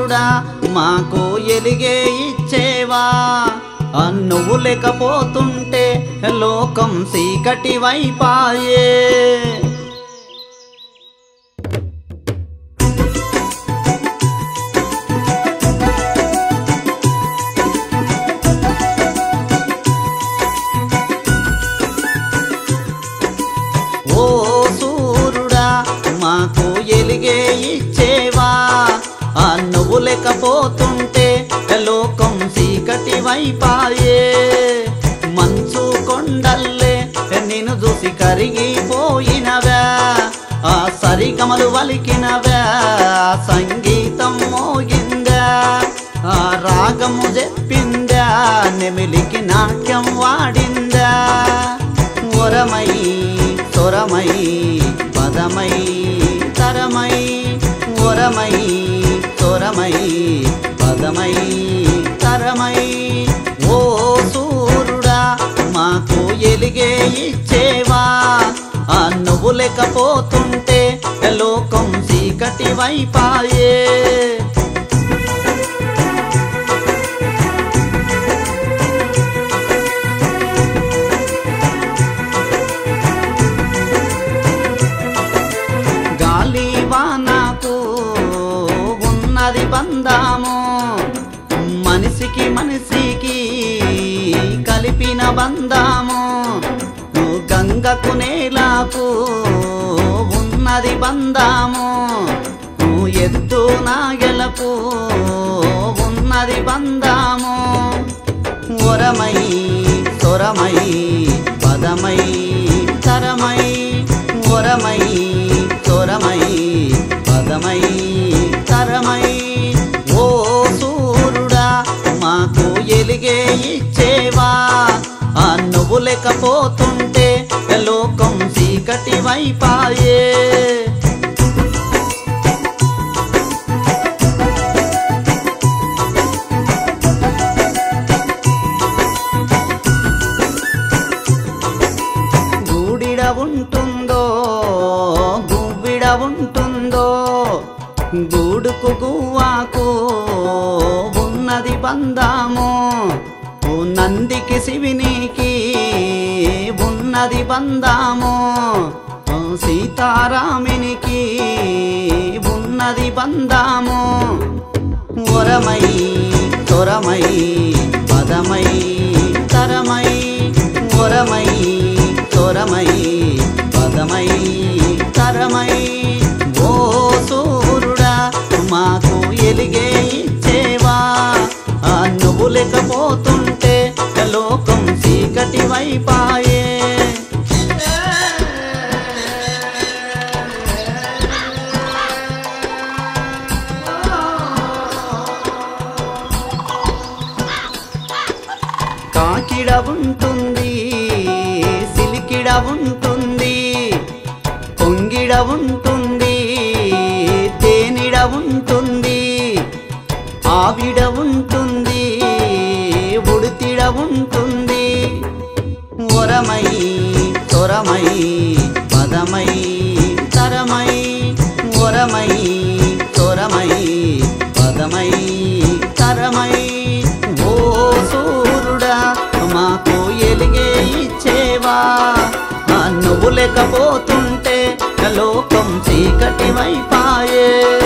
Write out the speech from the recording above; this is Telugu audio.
సూరుడా మాకు ఎలిగే ఇచ్చేవా ఆ నువ్వు లేకపోతుంటే లోకం చీకటి వైపాయే ఓ సూరుడా మాకు ఎలిగే ఇచ్చేవా ఆ నువ్వు లేకపోతుంటే లోకం చీకటి వైపాయే మంచు కొండల్లే నిన్ను చూసి కరిగిపోయినవా ఆ సరిగమలు వలికినవా ఆ సంగీతం మోగిందా ఆ రాగము చెప్పిందా నెమిలికి నాట్యం వాడిందా వరమై సొరమై పదమై తరమై వరమై సొరమై పదమై తరమై ఓ సూరుడా మాకు ఎలిగే ఇచ్చేవా ఆ నువ్వు లేకపోతుంటే లోకం చీకటి వైపాయే గాలి వానకు ఉన్నది బంధాము మనిషికి మనిషికి కలిపిన బంధాము గంగకు నేలకు ఉన్నది బంధాము ఎద్దు నాగెలకు ఉన్నది బంధాము వరమై సొరమై పదమై తరమై వరమై సొరమై పదమై తరమై ఓ సూరుడా మాకు ఎలిగే ఇచ్చేవా ఆ నువ్వు లేకపోతుంటే లోకం చీకటి వైపాయే గూడిడ ఉంటుందో గువ్విడ ఉంటుందో గూడుకు గువ్వాకు ఉన్నది బందాము ఓ నందికి శివునికి ఉన్నది బందాము ఓ సీతారామునికి ఉన్నది బందాము వరమై తొరమై పదమై తరమై వరమై తొరమై పదమై తరమై ఓ సూరుడా మాకు ఎలిగే ఇచ్చేవా ఆ నువ్వు లేకపోతుంటే లోకం చీకటి వైపాయే కాకిడ ఉంటుంది సిలికిడ ఉంటుంది పొంగిడ ఉంటుంది తేనిడ ఉంటుంది ఆవిడ ఉంటుంది ఉడితిడ ఉంటుంది వరమై తొరమై పదమై తరమై వరమై తొరమై పదమై తరమై ఓ సూరుడా మాకు ఎలిగే ఇచ్చేవా ఆ నువ్వు లేకపోతుంటే లోకం చీకటి వైపాయే